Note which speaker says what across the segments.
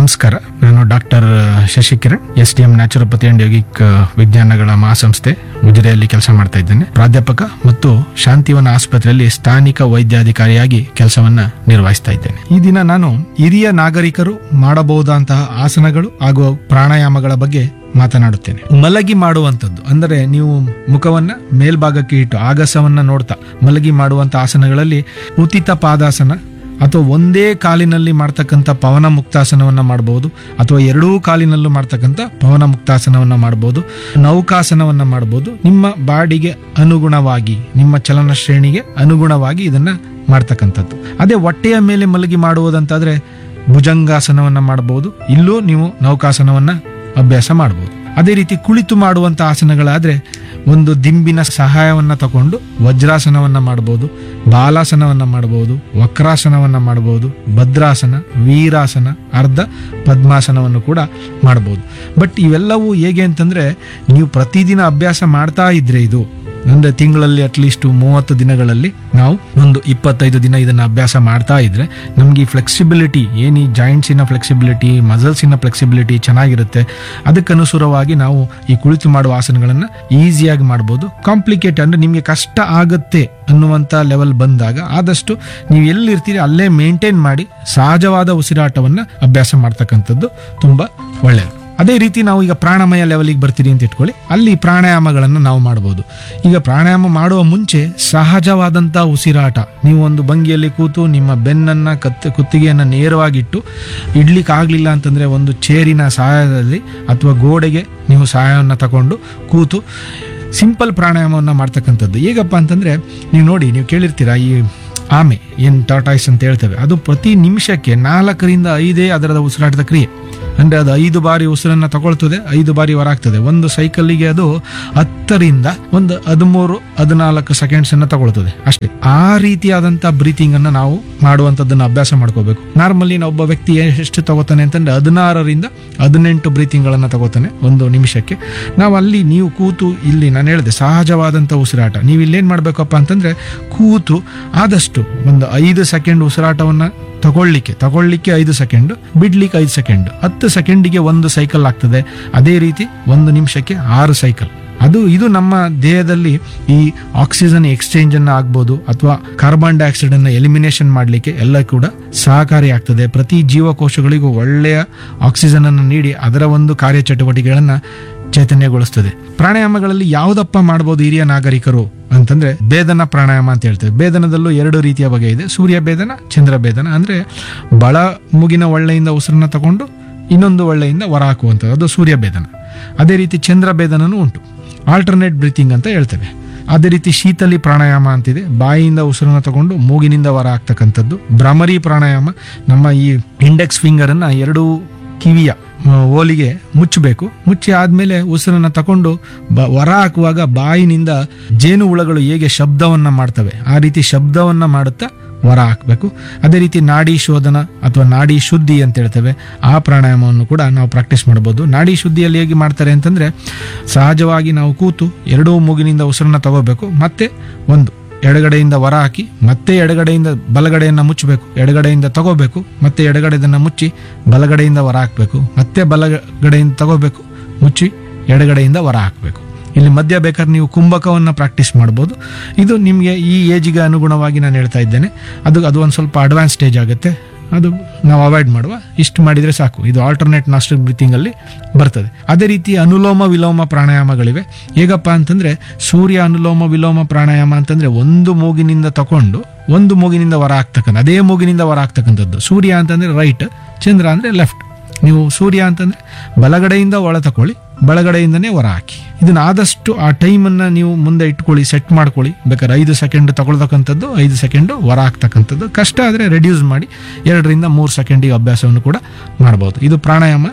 Speaker 1: ನಮಸ್ಕಾರ ನಾನು doctor Shashikiran S D M naturopathy and yogic ವಿಜ್ಞಾನಗಳ ಮಹಾಸಂಸ್ಥೆ ಉಜಿರೆಯಲ್ಲಿ ಕೆಲಸ ಮಾಡ್ತಾ ಇದ್ದೇನೆ ಪ್ರಾಧ್ಯಾಪಕ ಮತ್ತು ಶಾಂತಿವನ ಆಸ್ಪತ್ರೆಯಲ್ಲಿ ಸ್ಥಾನಿಕ ವೈದ್ಯಾಧಿಕಾರಿಯಾಗಿ ಕೆಲಸವನ್ನ ನಿರ್ವಹಿಸ್ತಾ ಇದ್ದೇನೆ ಈ ದಿನ ನಾನು ಹಿರಿಯ ನಾಗರಿಕರು ಮಾಡಬಹುದಂತಹ ಆಸನಗಳು ಹಾಗೂ ಪ್ರಾಣಾಯಾಮಗಳ ಬಗ್ಗೆ ಮಾತನಾಡುತ್ತೇನೆ ಮಲಗಿ ಮಾಡುವಂಥದ್ದು ಅಂದರೆ ನೀವು ಮುಖವನ್ನ ಮೇಲ್ಭಾಗಕ್ಕೆ ಇಟ್ಟು ಆಗಸವನ್ನ ನೋಡ್ತಾ ಮಲಗಿ ಮಾಡುವಂತ ಆಸನಗಳಲ್ಲಿ ಉಚಿತ ಪಾದಾಸನ ಅಥವಾ ಒಂದೇ ಕಾಲಿನಲ್ಲಿ ಮಾಡ್ತಕ್ಕಂಥ ಪವನ ಮುಕ್ತಾಸನವನ್ನ ಮಾಡಬಹುದು ಅಥವಾ ಎರಡೂ ಕಾಲಿನಲ್ಲೂ ಮಾಡ್ತಕ್ಕಂಥ ಪವನ ಮುಕ್ತಾಸನವನ್ನ ಮಾಡಬಹುದು ನೌಕಾಸನವನ್ನ ಮಾಡಬಹುದು ನಿಮ್ಮ ಬಾಡಿಗೆ ಅನುಗುಣವಾಗಿ ನಿಮ್ಮ ಚಲನ ಶ್ರೇಣಿಗೆ ಅನುಗುಣವಾಗಿ ಇದನ್ನ ಮಾಡ್ತಕ್ಕಂಥದ್ದು ಅದೇ ಹೊಟ್ಟೆಯ ಮೇಲೆ ಮಲಗಿ ಮಾಡುವುದಂತಾದ್ರೆ ಭುಜಂಗಾಸನವನ್ನ ಮಾಡಬಹುದು ಇಲ್ಲೂ ನೀವು ನೌಕಾಸನವನ್ನ ಅಭ್ಯಾಸ ಮಾಡಬಹುದು ಅದೇ ರೀತಿ ಕುಳಿತು ಮಾಡುವಂತ ಆಸನಗಳಾದ್ರೆ ಒಂದು ದಿಂಬಿನ ಸಹಾಯವನ್ನ ತಗೊಂಡು ವಜ್ರಾಸನವನ್ನ ಮಾಡಬಹುದು ಬಾಲಾಸನವನ್ನ ಮಾಡಬಹುದು ವಕ್ರಾಸನವನ್ನ ಮಾಡಬಹುದು ಭದ್ರಾಸನ ವೀರಾಸನ ಅರ್ಧ ಪದ್ಮಾಸನವನ್ನು ಕೂಡ ಮಾಡಬಹುದು ಬಟ್ ಇವೆಲ್ಲವೂ ಹೇಗೆ ಅಂತಂದ್ರೆ ನೀವು ಪ್ರತಿದಿನ ಅಭ್ಯಾಸ ಮಾಡ್ತಾ ಇದ್ರೆ ಇದು ಅಂದ್ರೆ ತಿಂಗಳಲ್ಲಿ ಅಟ್ಲೀಸ್ಟ್ ಮೂವತ್ತು ದಿನಗಳಲ್ಲಿ ನಾವು ಒಂದು ಇಪ್ಪತ್ತೈದು ದಿನ ಇದನ್ನ ಅಭ್ಯಾಸ ಮಾಡ್ತಾ ಇದ್ರೆ ನಮ್ಗೆ ಈ ಫ್ಲೆಕ್ಸಿಬಿಲಿಟಿ ಏನು ಈ ಜಾಯಿಂಟ್ಸಿನ ಫ್ಲೆಕ್ಸಿಬಿಲಿಟಿ ಮಸಲ್ಸಿನ ಫ್ಲೆಕ್ಸಿಬಿಲಿಟಿ ಚೆನ್ನಾಗಿರುತ್ತೆ ಅದಕ್ಕನುಸಾರವಾಗಿ ನಾವು ಈ ಕುಳಿತು ಮಾಡುವ ಆಸನಗಳನ್ನ ಈಸಿಯಾಗಿ ಮಾಡ್ಬೋದು ಕಾಂಪ್ಲಿಕೇಟ್ ಅಂದ್ರೆ ನಿಮಗೆ ಕಷ್ಟ ಆಗುತ್ತೆ ಅನ್ನುವಂಥ ಲೆವೆಲ್ ಬಂದಾಗ ಆದಷ್ಟು ನೀವು ಎಲ್ಲಿರ್ತೀರಿ ಅಲ್ಲೇ ಮೇಂಟೈನ್ ಮಾಡಿ ಸಹಜವಾದ ಉಸಿರಾಟವನ್ನ ಅಭ್ಯಾಸ ಮಾಡ್ತಕ್ಕಂಥದ್ದು ತುಂಬಾ ಒಳ್ಳೆಯದು ಅದೇ ರೀತಿ ನಾವು ಈಗ ಪ್ರಾಣಮಯ ಲೆವೆಲಿಗೆ ಬರ್ತೀರಿ ಅಂತ ಇಟ್ಕೊಳ್ಳಿ ಅಲ್ಲಿ ಪ್ರಾಣಾಯಾಮಗಳನ್ನು ನಾವು ಮಾಡಬಹುದು ಈಗ ಪ್ರಾಣಾಯಾಮ ಮಾಡುವ ಮುಂಚೆ ಸಹಜವಾದಂಥ ಉಸಿರಾಟ ನೀವು ಒಂದು ಭಂಗಿಯಲ್ಲಿ ಕೂತು ನಿಮ್ಮ ಬೆನ್ನನ್ನ ಕತ್ ಕುತ್ತಿಗೆಯನ್ನು ನೇರವಾಗಿಟ್ಟು ಇಡ್ಲಿಕ್ಕೆ ಆಗಲಿಲ್ಲ ಅಂತಂದ್ರೆ ಒಂದು ಚೇರಿನ ಸಹಾಯದಲ್ಲಿ ಅಥವಾ ಗೋಡೆಗೆ ನೀವು ಸಹಾಯವನ್ನು ತಗೊಂಡು ಕೂತು ಸಿಂಪಲ್ ಪ್ರಾಣಾಯಾಮವನ್ನು ಮಾಡ್ತಕ್ಕಂಥದ್ದು ಹೇಗಪ್ಪ ಅಂತಂದ್ರೆ ನೀವು ನೋಡಿ ನೀವು ಕೇಳಿರ್ತೀರಾ ಈ ಆಮೆ ಏನು ಟಾಟಾಯ್ಸ್ ಅಂತ ಹೇಳ್ತೇವೆ ಅದು ಪ್ರತಿ ನಿಮಿಷಕ್ಕೆ ನಾಲ್ಕರಿಂದ ಐದೇ ಅದರದ ಉಸಿರಾಟದ ಕ್ರಿಯೆ ಅಂದ್ರೆ ಅದು ಐದು ಬಾರಿ ಉಸಿರನ್ನ ತಗೊಳ್ತದೆ ಐದು ಬಾರಿ ಹೊರಾಗ್ತದೆ ಒಂದು ಸೈಕಲ್ಲಿಗೆ ಅದು ಹತ್ತರಿಂದ ಒಂದು ಹದಿಮೂರು ಹದಿನಾಲ್ಕು ಸೆಕೆಂಡ್ಸ್ ಅನ್ನ ತಗೊಳ್ತದೆ ಅಷ್ಟೇ ಆ ರೀತಿಯಾದಂತ ಬ್ರೀತಿಂಗ್ ಅನ್ನ ನಾವು ಮಾಡುವಂತದ್ದನ್ನ ಅಭ್ಯಾಸ ಮಾಡ್ಕೋಬೇಕು ನಾರ್ಮಲಿ ಒಬ್ಬ ವ್ಯಕ್ತಿ ಎಷ್ಟು ತಗೋತಾನೆ ಅಂತಂದ್ರೆ ಹದಿನಾರರಿಂದ ಹದಿನೆಂಟು ಬ್ರೀತಿಂಗ್ ಗಳನ್ನ ತಗೋತಾನೆ ಒಂದು ನಿಮಿಷಕ್ಕೆ ನಾವು ಅಲ್ಲಿ ನೀವು ಕೂತು ಇಲ್ಲಿ ನಾನು ಹೇಳಿದೆ ಸಹಜವಾದಂತ ಉಸಿರಾಟ ನೀವು ಇಲ್ಲೇನ್ ಮಾಡ್ಬೇಕಪ್ಪ ಅಂತಂದ್ರೆ ಕೂತು ಆದಷ್ಟು ಒಂದು ಐದು ಸೆಕೆಂಡ್ ಉಸಿರಾಟವನ್ನ ತಗೊಳ್ಳಿಕ್ಕೆ ತಗೊಳ್ಳಿಕ್ಕೆ ಐದು ಸೆಕೆಂಡ್ ಬಿಡ್ಲಿಕ್ಕೆ ಐದು ಸೆಕೆಂಡ್ ಹತ್ತು ಸೆಕೆಂಡಿಗೆ ಒಂದು ಸೈಕಲ್ ಆಗ್ತದೆ ಅದೇ ರೀತಿ ಒಂದು ನಿಮಿಷಕ್ಕೆ ಆರು ಸೈಕಲ್ ಅದು ಇದು ನಮ್ಮ ದೇಹದಲ್ಲಿ ಈ ಆಕ್ಸಿಜನ್ ಎಕ್ಸ್ಚೇಂಜ್ ಅನ್ನ ಆಗ್ಬೋದು ಅಥವಾ ಕಾರ್ಬನ್ ಡೈಆಕ್ಸೈಡ್ ಅನ್ನ ಎಲಿಮಿನೇಷನ್ ಮಾಡಲಿಕ್ಕೆ ಎಲ್ಲ ಕೂಡ ಸಹಕಾರಿ ಆಗ್ತದೆ ಪ್ರತಿ ಜೀವಕೋಶಗಳಿಗೂ ಒಳ್ಳೆಯ ಆಕ್ಸಿಜನ್ ಅನ್ನು ನೀಡಿ ಅದರ ಒಂದು ಕಾರ್ಯಚಟುವಟಿಕೆಗಳನ್ನ ಚೈತನ್ಯಗೊಳಿಸ್ತದೆ ಪ್ರಾಣಾಯಾಮಗಳಲ್ಲಿ ಯಾವುದಪ್ಪ ಮಾಡಬಹುದು ಹಿರಿಯ ನಾಗರಿಕರು ಅಂತಂದ್ರೆ ಭೇದನ ಪ್ರಾಣಾಯಾಮ ಅಂತ ಹೇಳ್ತೇವೆ ಭೇದನದಲ್ಲೂ ಎರಡು ರೀತಿಯ ಬಗೆ ಇದೆ ಸೂರ್ಯ ಭೇದನ ಚಂದ್ರ ಭೇದನ ಅಂದ್ರೆ ಬಳ ಮುಗಿನ ಒಳ್ಳೆಯಿಂದ ಉಸಿರನ್ನ ತಗೊಂಡು ಇನ್ನೊಂದು ಒಳ್ಳೆಯಿಂದ ಹೊರ ಹಾಕುವಂಥದ್ದು ಅದು ಸೂರ್ಯ ಭೇದನ ಅದೇ ರೀತಿ ಚಂದ್ರ ಭೇದನೂ ಉಂಟು ಆಲ್ಟರ್ನೇಟ್ ಬ್ರೀತಿಂಗ್ ಅಂತ ಹೇಳ್ತೇವೆ ಅದೇ ರೀತಿ ಶೀತಲಿ ಪ್ರಾಣಾಯಾಮ ಅಂತಿದೆ ಬಾಯಿಯಿಂದ ಉಸಿರನ್ನ ತಗೊಂಡು ಮೂಗಿನಿಂದ ಹೊರ ಹಾಕ್ತಕ್ಕಂಥದ್ದು ಭ್ರಮರಿ ಪ್ರಾಣಾಯಾಮ ನಮ್ಮ ಈ ಇಂಡೆಕ್ಸ್ ಫಿಂಗರ್ ಅನ್ನ ಎರಡು ಕಿವಿಯ ಆ, ಓಲಿಗೆ ಮುಚ್ಚಬೇಕು ಮುಚ್ಚಿ ಆದ್ಮೇಲೆ ಉಸಿರನ್ನ ತಕೊಂಡು ಬ ಹೊರ ಹಾಕುವಾಗ ಬಾಯಿನಿಂದ ಜೇನು ಹುಳಗಳು ಹೇಗೆ ಶಬ್ದವನ್ನ ಮಾಡ್ತವೆ ಆ ರೀತಿ ಶಬ್ದವನ್ನ ಮಾಡುತ್ತಾ ಹೊರ ಹಾಕಬೇಕು ಅದೇ ರೀತಿ ನಾಡಿ ಶೋಧನ ಅಥವಾ ನಾಡಿ ಶುದ್ಧಿ ಅಂತ ಹೇಳ್ತೇವೆ ಆ ಪ್ರಾಣಾಯಾಮವನ್ನು ಕೂಡ ನಾವು ಪ್ರಾಕ್ಟೀಸ್ ಮಾಡಬಹುದು ನಾಡಿ ಶುದ್ಧಿಯಲ್ಲಿ ಹೇಗೆ ಮಾಡ್ತಾರೆ ಅಂತಂದ್ರೆ ಸಹಜವಾಗಿ ನಾವು ಕೂತು ಎರಡೂ ಮೂಗಿನಿಂದ ಉಸಿರನ್ನ ತಗೋಬೇಕು ಮತ್ತೆ ಒಂದು ಎಡಗಡೆಯಿಂದ ಹೊರ ಹಾಕಿ ಮತ್ತೆ ಎಡಗಡೆಯಿಂದ ಬಲಗಡೆಯನ್ನ ಮುಚ್ಚಬೇಕು ಎಡಗಡೆಯಿಂದ ತಗೋಬೇಕು ಮತ್ತೆ ಎಡಗಡೆದನ್ನ ಮುಚ್ಚಿ ಬಲಗಡೆಯಿಂದ ಹೊರ ಹಾಕಬೇಕು ಮತ್ತೆ ಬಲಗಡೆಯಿಂದ ತಗೋಬೇಕು ಮುಚ್ಚಿ ಎಡಗಡೆಯಿಂದ ಹೊರ ಹಾಕಬೇಕು ಇಲ್ಲಿ ಮಧ್ಯ ಬೇಕಾದ್ರೆ ನೀವು ಕುಂಭಕವನ್ನು ಪ್ರಾಕ್ಟೀಸ್ ಮಾಡ್ಬೋದು ಇದು ನಿಮಗೆ ಈ ಏಜಿಗೆ ಅನುಗುಣವಾಗಿ ನಾನು ಹೇಳ್ತಾ ಇದ್ದೇನೆ ಅದು ಅದು ಒಂದು ಸ್ವಲ್ಪ ಅಡ್ವಾನ್ಸ್ ಸ್ಟೇಜ್ ಆಗುತ್ತೆ ಅದು ನಾವು ಅವಾಯ್ಡ್ ಮಾಡುವ ಇಷ್ಟು ಮಾಡಿದರೆ ಸಾಕು ಇದು ಆಲ್ಟರ್ನೇಟ್ ನಾಸ್ಟ್ರಿಕ್ ಬ್ರೀತಿಂಗ್ ಅಲ್ಲಿ ಬರ್ತದೆ ಅದೇ ರೀತಿ ಅನುಲೋಮ ವಿಲೋಮ ಪ್ರಾಣಾಯಾಮಗಳಿವೆ ಹೇಗಪ್ಪ ಅಂತಂದ್ರೆ ಸೂರ್ಯ ಅನುಲೋಮ ವಿಲೋಮ ಪ್ರಾಣಾಯಾಮ ಅಂತಂದ್ರೆ ಒಂದು ಮೂಗಿನಿಂದ ತಕೊಂಡು ಒಂದು ಮೂಗಿನಿಂದ ಹೊರ ಆಗ್ತಕ್ಕಂಥ ಅದೇ ಮೂಗಿನಿಂದ ಹೊರ ಆಗ್ತಕ್ಕಂಥದ್ದು ಸೂರ್ಯ ಅಂತಂದ್ರೆ ರೈಟ್ ಚಂದ್ರ ಅಂದ್ರೆ ಲೆಫ್ಟ್ ನೀವು ಸೂರ್ಯ ಅಂತಂದ್ರೆ ಬಲಗಡೆಯಿಂದ ಒಳ ತಕೊಳ್ಳಿ ಬಲಗಡೆಯಿಂದನೇ ಹೊರ ಹಾಕಿ ಇದನ್ನ ಆದಷ್ಟು ಆ ಟೈಮನ್ನು ನೀವು ಮುಂದೆ ಇಟ್ಕೊಳ್ಳಿ ಸೆಟ್ ಮಾಡ್ಕೊಳ್ಳಿ ಬೇಕಾದ್ರೆ ಐದು ಸೆಕೆಂಡ್ ತಗೊಳ್ತಕ್ಕಂಥದ್ದು ಐದು ಸೆಕೆಂಡ್ ಹೊರ ಹಾಕ್ತಕ್ಕಂಥದ್ದು ಕಷ್ಟ ಆದರೆ ರೆಡ್ಯೂಸ್ ಮಾಡಿ ಎರಡರಿಂದ ಮೂರು ಸೆಕೆಂಡಿಗೆ ಅಭ್ಯಾಸವನ್ನು ಕೂಡ ಮಾಡ್ಬೋದು ಇದು ಪ್ರಾಣಾಯಾಮ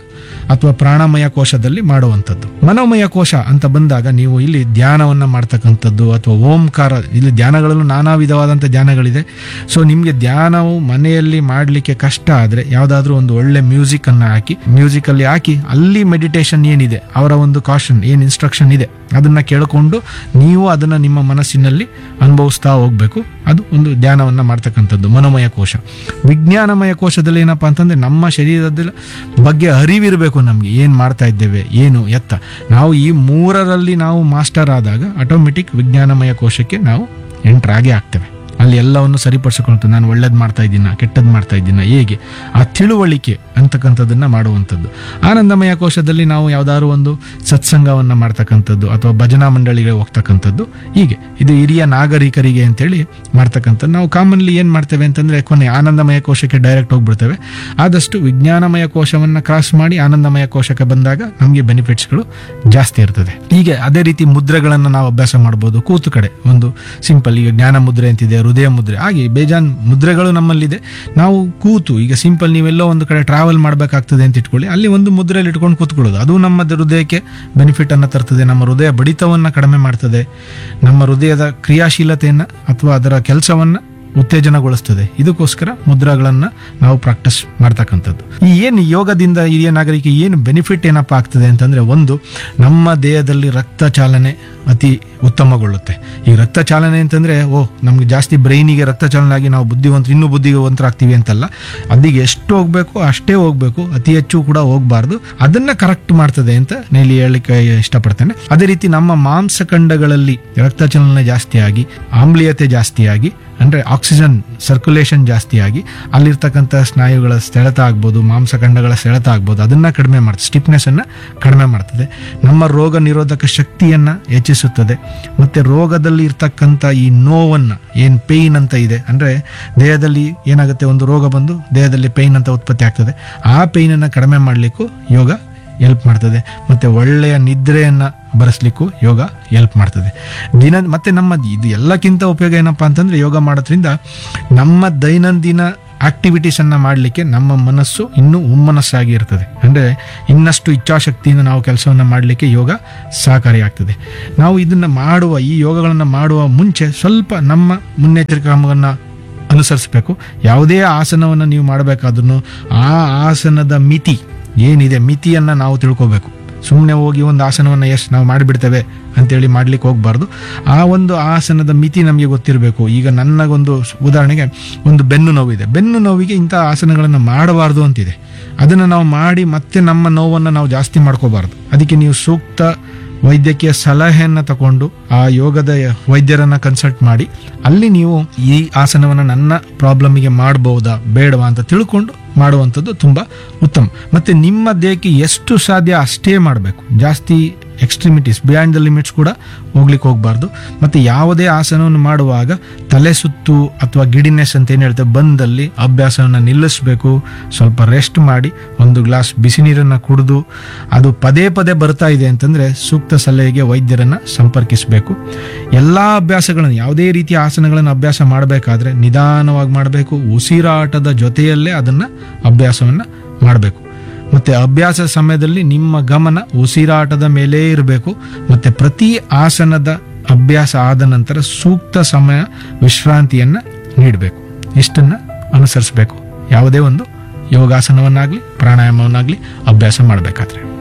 Speaker 1: ಅಥವಾ ಪ್ರಾಣಮಯ ಕೋಶದಲ್ಲಿ ಮಾಡುವಂಥದ್ದು ಮನೋಮಯ ಕೋಶ ಅಂತ ಬಂದಾಗ ನೀವು ಇಲ್ಲಿ ಧ್ಯಾನವನ್ನ ಮಾಡ್ತಕ್ಕಂಥದ್ದು ಅಥವಾ ಓಂಕಾರ ಇಲ್ಲಿ ಧ್ಯಾನಗಳಲ್ಲೂ ನಾನಾ ವಿಧವಾದಂಥ ಧ್ಯಾನಗಳಿದೆ ಸೊ ನಿಮಗೆ ಧ್ಯಾನವು ಮನೆಯಲ್ಲಿ ಮಾಡಲಿಕ್ಕೆ ಕಷ್ಟ ಆದರೆ ಯಾವುದಾದ್ರೂ ಒಂದು ಒಳ್ಳೆ ಮ್ಯೂಸಿಕ್ ಅನ್ನ ಹಾಕಿ ಮ್ಯೂಸಿಕ್ ಅಲ್ಲಿ ಹಾಕಿ ಅಲ್ಲಿ ಮೆಡಿಟೇಷನ್ ಏನಿದೆ ಅವರ ಒಂದು ಕಾಷನ್ ಏನು ಇನ್ಸ್ಟ್ರಕ್ಷನ್ ಇದೆ ಅದನ್ನ ಕೇಳಿಕೊಂಡು ನೀವು ಅದನ್ನ ನಿಮ್ಮ ಮನಸ್ಸಿನಲ್ಲಿ ಅನುಭವಿಸ್ತಾ ಹೋಗ್ಬೇಕು ಅದು ಒಂದು ಧ್ಯಾನವನ್ನ ಮಾಡ್ತಕ್ಕಂಥದ್ದು ಮನೋಮಯ ಕೋಶ ವಿಜ್ಞಾನಮಯ ಕೋಶದಲ್ಲಿ ಏನಪ್ಪಾ ಅಂತಂದ್ರೆ ನಮ್ಮ ಶರೀರದ ಬಗ್ಗೆ ಅರಿವಿರಬೇಕು ನಮಗೆ ಏನು ಮಾಡ್ತಾ ಇದ್ದೇವೆ ಏನು ಎತ್ತ ನಾವು ಈ ಮೂರರಲ್ಲಿ ನಾವು ಮಾಸ್ಟರ್ ಆದಾಗ ಆಟೋಮೆಟಿಕ್ ವಿಜ್ಞಾನಮಯ ಕೋಶಕ್ಕೆ ನಾವು ಎಂಟರ್ ಆಗೇ ಆಗ್ತೇವೆ ಅಲ್ಲಿ ಎಲ್ಲವನ್ನು ಸರಿಪಡಿಸಿಕೊಂಡು ನಾನು ಒಳ್ಳೇದು ಮಾಡ್ತಾ ಇದ್ದೀನ ಕೆಟ್ಟದ್ದು ಮಾಡ್ತಾ ಇದ್ದೀನ ಹೇಗೆ ಆ ತಿಳುವಳಿಕೆ ಅಂತಕ್ಕಂಥದ್ದನ್ನ ಮಾಡುವಂಥದ್ದು ಆನಂದಮಯ ಕೋಶದಲ್ಲಿ ನಾವು ಯಾವ್ದಾದ್ರು ಒಂದು ಸತ್ಸಂಗವನ್ನ ಮಾಡ್ತಕ್ಕಂಥದ್ದು ಅಥವಾ ಭಜನಾ ಮಂಡಳಿಗೆ ಹೋಗ್ತಕ್ಕಂಥದ್ದು ಹೀಗೆ ಇದು ಹಿರಿಯ ನಾಗರಿಕರಿಗೆ ಅಂತೇಳಿ ಮಾಡ್ತಕ್ಕಂಥದ್ದು ನಾವು ಕಾಮನ್ಲಿ ಏನ್ ಮಾಡ್ತೇವೆ ಅಂತಂದ್ರೆ ಕೊನೆ ಆನಂದಮಯ ಕೋಶಕ್ಕೆ ಡೈರೆಕ್ಟ್ ಹೋಗ್ಬಿಡ್ತೇವೆ ಆದಷ್ಟು ವಿಜ್ಞಾನಮಯ ಕೋಶವನ್ನ ಕ್ರಾಸ್ ಮಾಡಿ ಆನಂದಮಯ ಕೋಶಕ್ಕೆ ಬಂದಾಗ ನಮಗೆ ಬೆನಿಫಿಟ್ಸ್ಗಳು ಜಾಸ್ತಿ ಇರ್ತದೆ ಹೀಗೆ ಅದೇ ರೀತಿ ಮುದ್ರೆಗಳನ್ನು ನಾವು ಅಭ್ಯಾಸ ಮಾಡ್ಬೋದು ಕೂತು ಕಡೆ ಒಂದು ಸಿಂಪಲ್ ಈಗ ಜ್ಞಾನ ಮುದ್ರೆ ಅಂತಿದೆ ಹೃದಯ ಮುದ್ರೆ ಹಾಗೆ ಬೇಜಾನ್ ಮುದ್ರೆಗಳು ನಮ್ಮಲ್ಲಿದೆ ನಾವು ಕೂತು ಈಗ ಸಿಂಪಲ್ ನೀವೆಲ್ಲೋ ಒಂದು ಕಡೆ ಟ್ರಾವೆಲ್ ಮಾಡಬೇಕಾಗ್ತದೆ ಅಂತ ಇಟ್ಕೊಳ್ಳಿ ಅಲ್ಲಿ ಒಂದು ಮುದ್ರೆಯಲ್ಲಿ ಇಟ್ಕೊಂಡು ಕೂತ್ಕೊಳ್ಳೋದು ಅದು ನಮ್ಮ ಹೃದಯಕ್ಕೆ ಬೆನಿಫಿಟ್ ಅನ್ನ ತರ್ತದೆ ನಮ್ಮ ಹೃದಯ ಬಡಿತವನ್ನ ಕಡಿಮೆ ಮಾಡ್ತದೆ ನಮ್ಮ ಹೃದಯದ ಕ್ರಿಯಾಶೀಲತೆಯನ್ನ ಅಥವಾ ಅದರ ಕೆಲಸವನ್ನ ಉತ್ತೇಜನಗೊಳಿಸ್ತದೆ ಇದಕ್ಕೋಸ್ಕರ ಮುದ್ರಾಗಳನ್ನ ನಾವು ಪ್ರಾಕ್ಟೀಸ್ ಮಾಡ್ತಕ್ಕಂಥದ್ದು ಈ ಏನು ಯೋಗದಿಂದ ಹಿರಿಯ ನಾಗರಿಕ ಏನು ಬೆನಿಫಿಟ್ ಏನಪ್ಪ ಆಗ್ತದೆ ಅಂತಂದ್ರೆ ಒಂದು ನಮ್ಮ ದೇಹದಲ್ಲಿ ರಕ್ತ ಚಾಲನೆ ಅತಿ ಉತ್ತಮಗೊಳ್ಳುತ್ತೆ ಈ ರಕ್ತ ಚಾಲನೆ ಅಂತಂದ್ರೆ ಓ ನಮ್ಗೆ ಜಾಸ್ತಿ ಬ್ರೈನಿಗೆ ರಕ್ತ ಚಾಲನೆ ಆಗಿ ನಾವು ಬುದ್ಧಿವಂತ ಇನ್ನೂ ಬುದ್ಧಿವಂತರಾಗ್ತೀವಿ ಅಂತಲ್ಲ ಅದಿಗೆ ಎಷ್ಟು ಹೋಗ್ಬೇಕು ಅಷ್ಟೇ ಹೋಗ್ಬೇಕು ಅತಿ ಹೆಚ್ಚು ಕೂಡ ಹೋಗ್ಬಾರ್ದು ಅದನ್ನ ಕರೆಕ್ಟ್ ಮಾಡ್ತದೆ ಅಂತ ನಾನು ಇಲ್ಲಿ ಹೇಳಲಿಕ್ಕೆ ಇಷ್ಟಪಡ್ತೇನೆ ಅದೇ ರೀತಿ ನಮ್ಮ ಮಾಂಸಖಂಡಗಳಲ್ಲಿ ರಕ್ತ ಚಲನೆ ಜಾಸ್ತಿ ಆಗಿ ಆಮ್ಲೀಯತೆ ಜಾಸ್ತಿ ಆಗಿ ಅಂದ್ರೆ ಆಕ್ಸಿಜನ್ ಸರ್ಕ್ಯುಲೇಷನ್ ಜಾಸ್ತಿ ಆಗಿ ಅಲ್ಲಿರ್ತಕ್ಕಂಥ ಸ್ನಾಯುಗಳ ಸೆಳೆತ ಆಗ್ಬೋದು ಮಾಂಸಖಂಡಗಳ ಸೆಳೆತ ಆಗ್ಬೋದು ಅದನ್ನ ಕಡಿಮೆ ಮಾಡ್ತದೆ ಸ್ಟಿಫ್ನೆಸ್ ಅನ್ನ ಕಡಿಮೆ ಮಾಡ್ತದೆ ನಮ್ಮ ರೋಗ ನಿರೋಧಕ ಶಕ್ತಿಯನ್ನ ಹೆಚ್ಚಿಸುತ್ತದೆ ಮತ್ತೆ ರೋಗದಲ್ಲಿ ಇರ್ತಕ್ಕಂಥ ಈ ನೋವನ್ನ ಏನ್ ಪೇಯ್ನ್ ಅಂತ ಇದೆ ಅಂದ್ರೆ ದೇಹದಲ್ಲಿ ಏನಾಗುತ್ತೆ ಒಂದು ರೋಗ ಬಂದು ದೇಹದಲ್ಲಿ ಪೇಯ್ನ್ ಅಂತ ಉತ್ಪತ್ತಿ ಆಗ್ತದೆ ಆ ಪೇಯ್ನ್ ಅನ್ನ ಕಡಿಮೆ ಮಾಡಲಿಕ್ಕೂ ಯೋಗ ಹೆಲ್ಪ್ ಮಾಡ್ತದೆ ಮತ್ತೆ ಒಳ್ಳೆಯ ನಿದ್ರೆಯನ್ನ ಬರೆಸ್ಲಿಕ್ಕೂ ಯೋಗ ಹೆಲ್ಪ್ ಮಾಡ್ತದೆ ದಿನ ಮತ್ತೆ ನಮ್ಮ ಇದು ಎಲ್ಲಕ್ಕಿಂತ ಉಪಯೋಗ ಏನಪ್ಪಾ ಅಂತಂದ್ರೆ ಯೋಗ ಮಾಡೋದ್ರಿಂದ ನಮ್ಮ ದೈನಂದಿನ ಆಕ್ಟಿವಿಟೀಸ್ ಅನ್ನ ಮಾಡಲಿಕ್ಕೆ ನಮ್ಮ ಮನಸ್ಸು ಇನ್ನೂ ಹುಮ್ಮನಸ್ಸಾಗಿ ಇರ್ತದೆ ಅಂದ್ರೆ ಇನ್ನಷ್ಟು ಇಚ್ಛಾಶಕ್ತಿಯಿಂದ ನಾವು ಕೆಲಸವನ್ನ ಮಾಡಲಿಕ್ಕೆ ಯೋಗ ಸಹಕಾರಿಯಾಗ್ತದೆ ನಾವು ಇದನ್ನ ಮಾಡುವ ಈ ಯೋಗಗಳನ್ನ ಮಾಡುವ ಮುಂಚೆ ಸ್ವಲ್ಪ ನಮ್ಮ ಮುನ್ನೆಚ್ಚರಿಕಾ ಕ್ರಮವನ್ನ ಅನುಸರಿಸಬೇಕು ಯಾವುದೇ ಆಸನವನ್ನು ನೀವು ಮಾಡಬೇಕಾದ್ರೂ ಆ ಆಸನದ ಮಿತಿ ಏನಿದೆ ಮಿತಿಯನ್ನ ನಾವು ತಿಳ್ಕೋಬೇಕು ಸುಮ್ಮನೆ ಹೋಗಿ ಒಂದು ಆಸನವನ್ನು ಎಷ್ಟು ನಾವು ಮಾಡಿಬಿಡ್ತೇವೆ ಅಂತೇಳಿ ಮಾಡ್ಲಿಕ್ಕೆ ಹೋಗ್ಬಾರ್ದು ಆ ಒಂದು ಆಸನದ ಮಿತಿ ನಮಗೆ ಗೊತ್ತಿರಬೇಕು ಈಗ ನನಗೊಂದು ಉದಾಹರಣೆಗೆ ಒಂದು ಬೆನ್ನು ನೋವಿದೆ ಬೆನ್ನು ನೋವಿಗೆ ಇಂಥ ಆಸನಗಳನ್ನು ಮಾಡಬಾರ್ದು ಅಂತಿದೆ ಅದನ್ನು ನಾವು ಮಾಡಿ ಮತ್ತೆ ನಮ್ಮ ನೋವನ್ನು ನಾವು ಜಾಸ್ತಿ ಮಾಡ್ಕೋಬಾರ್ದು ಅದಕ್ಕೆ ನೀವು ಸೂಕ್ತ ವೈದ್ಯಕೀಯ ಸಲಹೆಯನ್ನ ತಗೊಂಡು ಆ ಯೋಗದ ವೈದ್ಯರನ್ನ ಕನ್ಸಲ್ಟ್ ಮಾಡಿ ಅಲ್ಲಿ ನೀವು ಈ ಆಸನವನ್ನು ನನ್ನ ಪ್ರಾಬ್ಲಮಿಗೆ ಮಾಡಬಹುದಾ ಬೇಡವಾ ಅಂತ ತಿಳ್ಕೊಂಡು ಮಾಡುವಂಥದ್ದು ತುಂಬಾ ಉತ್ತಮ ಮತ್ತೆ ನಿಮ್ಮ ದೇಹಕ್ಕೆ ಎಷ್ಟು ಸಾಧ್ಯ ಅಷ್ಟೇ ಮಾಡಬೇಕು ಜಾಸ್ತಿ ಎಕ್ಸ್ಟ್ರಿಮಿಟೀಸ್ ಬಿಯಾಂಡ್ ದ ಲಿಮಿಟ್ಸ್ ಕೂಡ ಹೋಗ್ಲಿಕ್ಕೆ ಹೋಗಬಾರ್ದು ಮತ್ತೆ ಯಾವುದೇ ಆಸನವನ್ನು ಮಾಡುವಾಗ ತಲೆ ಸುತ್ತು ಅಥವಾ ಗಿಡಿನೆಸ್ ಅಂತ ಏನು ಹೇಳ್ತೇವೆ ಬಂದಲ್ಲಿ ಅಭ್ಯಾಸವನ್ನು ನಿಲ್ಲಿಸಬೇಕು ಸ್ವಲ್ಪ ರೆಸ್ಟ್ ಮಾಡಿ ಒಂದು ಗ್ಲಾಸ್ ಬಿಸಿ ನೀರನ್ನು ಕುಡಿದು ಅದು ಪದೇ ಪದೇ ಬರ್ತಾ ಇದೆ ಅಂತಂದ್ರೆ ಸೂಕ್ತ ಸಲಹೆಗೆ ವೈದ್ಯರನ್ನ ಸಂಪರ್ಕಿಸಬೇಕು ಎಲ್ಲ ಅಭ್ಯಾಸಗಳನ್ನು ಯಾವುದೇ ರೀತಿಯ ಆಸನಗಳನ್ನು ಅಭ್ಯಾಸ ಮಾಡಬೇಕಾದ್ರೆ ನಿಧಾನವಾಗಿ ಮಾಡಬೇಕು ಉಸಿರಾಟದ ಜೊತೆಯಲ್ಲೇ ಅದನ್ನ ಅಭ್ಯಾಸವನ್ನ ಮಾಡಬೇಕು ಮತ್ತೆ ಅಭ್ಯಾಸ ಸಮಯದಲ್ಲಿ ನಿಮ್ಮ ಗಮನ ಉಸಿರಾಟದ ಮೇಲೇ ಇರಬೇಕು ಮತ್ತೆ ಪ್ರತಿ ಆಸನದ ಅಭ್ಯಾಸ ಆದ ನಂತರ ಸೂಕ್ತ ಸಮಯ ವಿಶ್ರಾಂತಿಯನ್ನ ನೀಡಬೇಕು ಇಷ್ಟನ್ನ ಅನುಸರಿಸಬೇಕು ಯಾವುದೇ ಒಂದು ಯೋಗಾಸನವನ್ನಾಗ್ಲಿ ಪ್ರಾಣಾಯಾಮವನ್ನಾಗ್ಲಿ ಅಭ್ಯಾಸ ಮಾಡಬೇಕಾದ್ರೆ